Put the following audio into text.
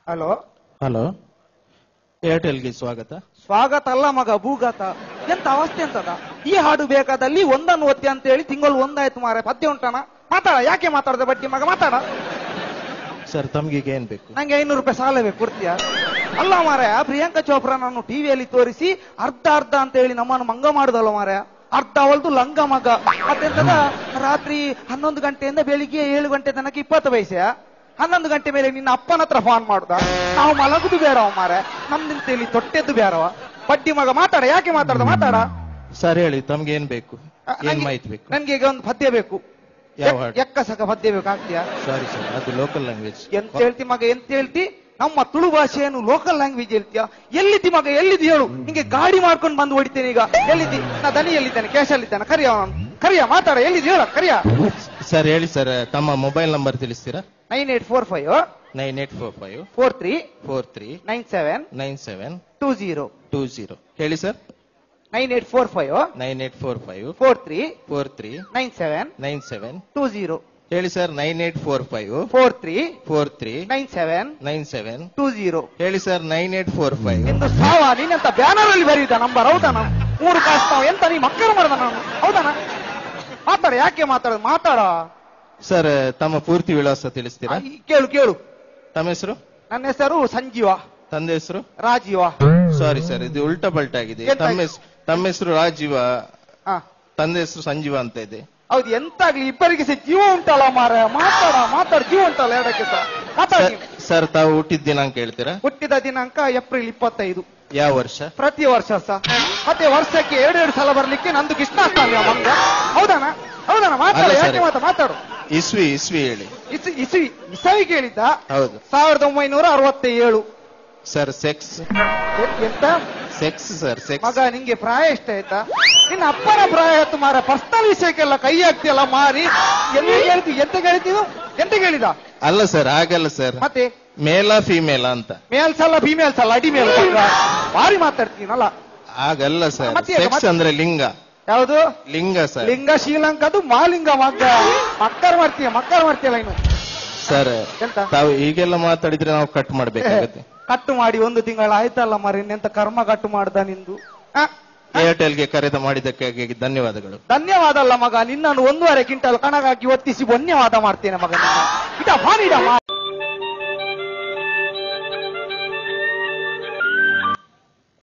Hello hello ಏರ್ಟೆಲ್ಗೆ ಸ್ವಾಗತ ಸ್ವಾಗತ ಅಲ್ಲ ಮಗ ಭೂಗತ ಎಂತ ಅವಸ್ಥೆ ಅಂತದ ಈ ಹಾಡು ಬೇಕಾದಲ್ಲಿ ಒಂದನ್ನು ಒತ್ತಿ ಅಂತ ಹೇಳಿ ತಿಂಗಳು ಒಂದಾಯ್ತು ಮಾರ ಪದ್ಯ ಉಂಟಣ ಮಾತಾಡ ಯಾಕೆ ಮಾತಾಡದೆ ಬಡ್ಡಿ ಮಗ ಮಾತಾಡ ಸರ್ ತಮ್ಗೀಗ ಏನ್ ಬೇಕು ನಂಗೆ ಐನೂರು ರೂಪಾಯಿ ಸಾಲ ಬೇಕು ಕೊಡ್ತೀಯ ಅಲ್ಲ ಮಾರಾಯ ಪ್ರಿಯಾಂಕಾ ಚೋಪ್ರಾ ನಾನು ಟಿವಿಯಲ್ಲಿ ತೋರಿಸಿ ಅರ್ಧ ಅರ್ಧ ಅಂತ ಹೇಳಿ ನಮ್ಮನ್ನು ಮಂಗ ಮಾಡುದಲ್ಲ ಮಾರಾಯ ಅರ್ಧ ಅವಲ್ದು ಲಂಗ ಮಗ ಮತ್ತೆಂತದ ರಾತ್ರಿ ಹನ್ನೊಂದು ಗಂಟೆಯಿಂದ ಬೆಳಿಗ್ಗೆ ಏಳು ಗಂಟೆ ತನಕ ಇಪ್ಪತ್ತು ಪೈಸೆ ಹನ್ನೊಂದು ಗಂಟೆ ಮೇಲೆ ನಿನ್ನ ಅಪ್ಪನ ಹತ್ರ ಫೋನ್ ಮಾಡುದ ನಾವು ಮಲಗುದು ಬೇಡವ ಮಾರ ನಮ್ದಿಂತ ಇಲ್ಲಿ ತೊಟ್ಟೆದ್ದು ಬೇಡವ ಬಡ್ಡಿ ಮಗ ಮಾತಾಡ ಯಾಕೆ ಮಾತಾಡ್ದ ಮಾತಾಡ ಸರ್ ಹೇಳಿ ತಮ್ಗೆ ಏನ್ ಬೇಕು ಅ, ಏನ್ ನಂಗೆ- ಮಾಹಿತಿ ಬೇಕು ನನ್ಗೆ ಈಗ ಒಂದು ಪದ್ಯ ಬೇಕು ಯಾವ ಎಕ್- ಹಾಡು? ಎಕ್ಕಸಕ ಪದ್ಯ ಬೇಕು ಆಗ್ತೀಯಾ ಸಾರಿ ಸರ್ ಅದು ಲೋಕಲ್ ಲ್ಯಾಂಗ್ವೇಜ್ ಎಂತ ಹೇಳ್ತಿ ಮಗ ಎಂತ ಹೇಳ್ತಿ ನಮ್ಮ ತುಳು ಭಾಷೆಯನ್ನು ಲೋಕಲ್ ಲ್ಯಾಂಗ್ವೇಜ್ ಹೇಳ್ತೀಯ ಎಲ್ಲಿದ್ದಿ ಮಗ ಎಲ್ಲಿದ್ದಿ ಹೇಳು ನಿಂಗೆ ಗಾಡಿ ಮಾಡ್ಕೊಂಡು ಬಂದು ಹೊಡಿತೇನೆ ಈಗ ಎಲ್ಲಿದ್ದಿ ನಾ ದನಿ ಎಲ್ಲಿದ್ದಾನೆ ಕ್ಯಾಶ್ ಅಲ್ಲಿದ್ದಾನೆ ಕರಿಯ ಅವನನ್ನು ಕರಿಯ ಮಾತಾಡ ಎಲ್ಲಿದ್ದಿ ಹೇಳ ಕರಿಯ ಸರ್ ಹೇಳಿ ಸರ್ ತಮ್ಮ ಮೊಬೈಲ್ ನಂಬರ್ ತಿಳಿಸ್ತೀರಾ nine eight four five nine eight four five four three four three nine seven nine seven two zero two zero ಹೇಳಿ sir nine eight four five nine eight four five four three four three nine seven nine seven two zero ಹೇಳಿ sir nine eight four five four three four three nine seven nine seven two zero ಹೇಳಿ sir nine eight four five ನಿಂದು ಸಾವ ನೀನೆಂತ banner ಅಲ್ಲಿ ಬರೀದ number ಹೌದಾನ ಮೂರು ಕಾಸು ನಾವು ಎಂತ ನೀ ಮಕ್ಕಳು ಮಾಡ್ದ ನಾನು ಹೌದಾನ ಮಾತಾಡ ಯಾಕೆ ಮಾತಾಡ ಮಾತಾಡ ಸರ್ ತಮ್ಮ ಪೂರ್ತಿ ವಿಳಾಸ ತಿಳಿಸ್ತೀರಾ ಆ, ಈ ಕೇಳು ಕೇಳು ತಮ್ಮ ಹೆಸರು ನನ್ನ ಹೆಸರು ಸಂಜೀವ ತಂದೆ ಹೆಸರು ರಾಜೀವ ಸಾರಿ ಸರ್ ಇದು ಉಲ್ಟಾ ಪಲ್ಟಾ ಆಗಿದೆ ಎಂತ ತಮ್ಮ ಹೆಸರು ತಮ್ಮ ಹೆಸರು ರಾಜೀವ ಹಾ ತಂದೆ ಹೆಸರು ಸಂಜೀವ ಅಂತ ಇದೆ ಹೌದು ಎಂತಾಗ್ಲಿ ಇಬ್ಬರಿಗೆ ಸಹ ಜೀವ ಉಂಟಲ್ಲ ಮಾರ ಮಾತಾಡ ಮಾತಾಡ ಜೀವ ಉಂಟಲ್ಲ ಎರಡಕ್ಕೆ ಸಹ ಮಾತಾಡಿ ಸರ್- ಸರ್ ತಾವು ಹುಟ್ಟಿದ ದಿನಾಂಕ ಹೇಳ್ತೀರಾ ಹುಟ್ಟಿದ ದಿನಾಂಕ ಏಪ್ರಿಲ್ ಇಪ್ಪತ್ತೈದು ಯಾವ ವರ್ಷ ಪ್ರತಿ ವರ್ಷ ಸಹ ಮತ್ತೆ ವರ್ಷಕ್ಕೆ ಎರಡು ಎರಡು ಸಲ ಬರ್ಲಿಕ್ಕೆ ನಂದು ಕೃಷ್ಣಾಷ್ಟಮಿ ಮಂಗ ಹೌದಾನ ಹೌದಾನ ಮಾತಾಡ ಅಲ್ಲ ಯಾಕೆ ಸರ್. ಮಾತಾ ಮಾತಾಡು ಇಸ್ವಿ ಇಸ್ವಿ ಹೇಳಿ ಇಸ್ ಇಸವಿ ಇಸವಿ ಕೇಳಿದ್ದ ಹೌದು ಸಾವಿರದ ಒಂಬೈನೂರ ಅರವತ್ತೇಳು ಸರ್ ಸೆಕ್ಸ್ ಎ- ಎಂತ ಸೆಕ್ಸ್ ಸರ್ ಸೆಕ್ಸ್ ಮಗ ನಿಂಗೆ ಪ್ರಾಯ ಎಷ್ಟ ಆಯ್ತಾ ನಿನ್ನ ಅಪ್ಪನ ಪ್ರಾಯ ಆಯ್ತು ಮಾರ ಪರ್ಸನಲ್ ವಿಷಯಕ್ಕೆಲ್ಲ ಕೈ ಹಾಕ್ತಿಯಲ್ಲ ಮಾರಿ ಎಂತ ಹೇಳ್ತಿ ಎಂತ ಕೇಳ್ತೀವಿ ಎಂತ ಕೇಳಿದ ಅಲ್ಲ ಸರ್ ಹಾಗಲ್ಲ ಸರ್ ಮತ್ತೆ ಮೇಲ ಫಿಮೇಲ ಅಂತ ಮೇಲ್ಸ್ ಅಲ್ಲ ಫಿಮೇಲ್ಸ್ ಅಲ್ಲ ಅಡಿ ಮೇಲ್ ಭಾರಿ ಮಾತಾಡ್ತೀನಲ್ಲ ಹಾಗಲ್ಲ ಸರ್ ಮತ್ತೆ- ಸೆಕ್ಸ್ ಮತ್ತೆ- ಅಂದ್ರೆ ಲಿಂಗ ಯಾವುದು ಲಿಂಗ ಸರ್ ಲಿಂಗ ಶ್ರೀಲಂಕದು ಮಾಲಿಂಗ ಮಗ್ಗ ಮಕ್ಕರ್ ಮಾಡ್ತೀಯ ಮಕ್ಕರ್ ಮಾಡ್ತೀಯಲ್ಲ ಇನ್ನು ಸರ್ ಎಂತ ತಾವು ಈಗೆಲ್ಲ ಮಾತಾಡಿದ್ರೆ ನಾವು ಕಟ್ ಮಾಡ್ಬೇಕಾಗತ್ತೆ ಕಟ್ಟು ಮಾಡಿ ಒಂದು ತಿಂಗಳ ಆಯ್ತಲ್ಲ ಮರಿ ಎಂತ ಕರ್ಮ ಕಟ್ಟು ಮಾಡ್ದ ನಿಂದು ಆ? ಏರ್ಟೆಲ್ಗೆ ಕರೆದ ಮಾಡಿದ್ದಕ್ಕಾಗಿ ಧನ್ಯವಾದಗಳು ಧನ್ಯವಾದ ಅಲ್ಲ ಮಗ ನಿನ್ನನ್ನು ಒಂದೂವರೆ ಕ್ವಿಂಟಲ್ ಕಣಗಾಕಿ ಒತ್ತಿಸಿ ಧನ್ಯವಾದ ಮಾಡ್ತೇನೆ ಮಗ ನಿನ್ನ. ಇಡ ಬಾನಿಡ ಮಾ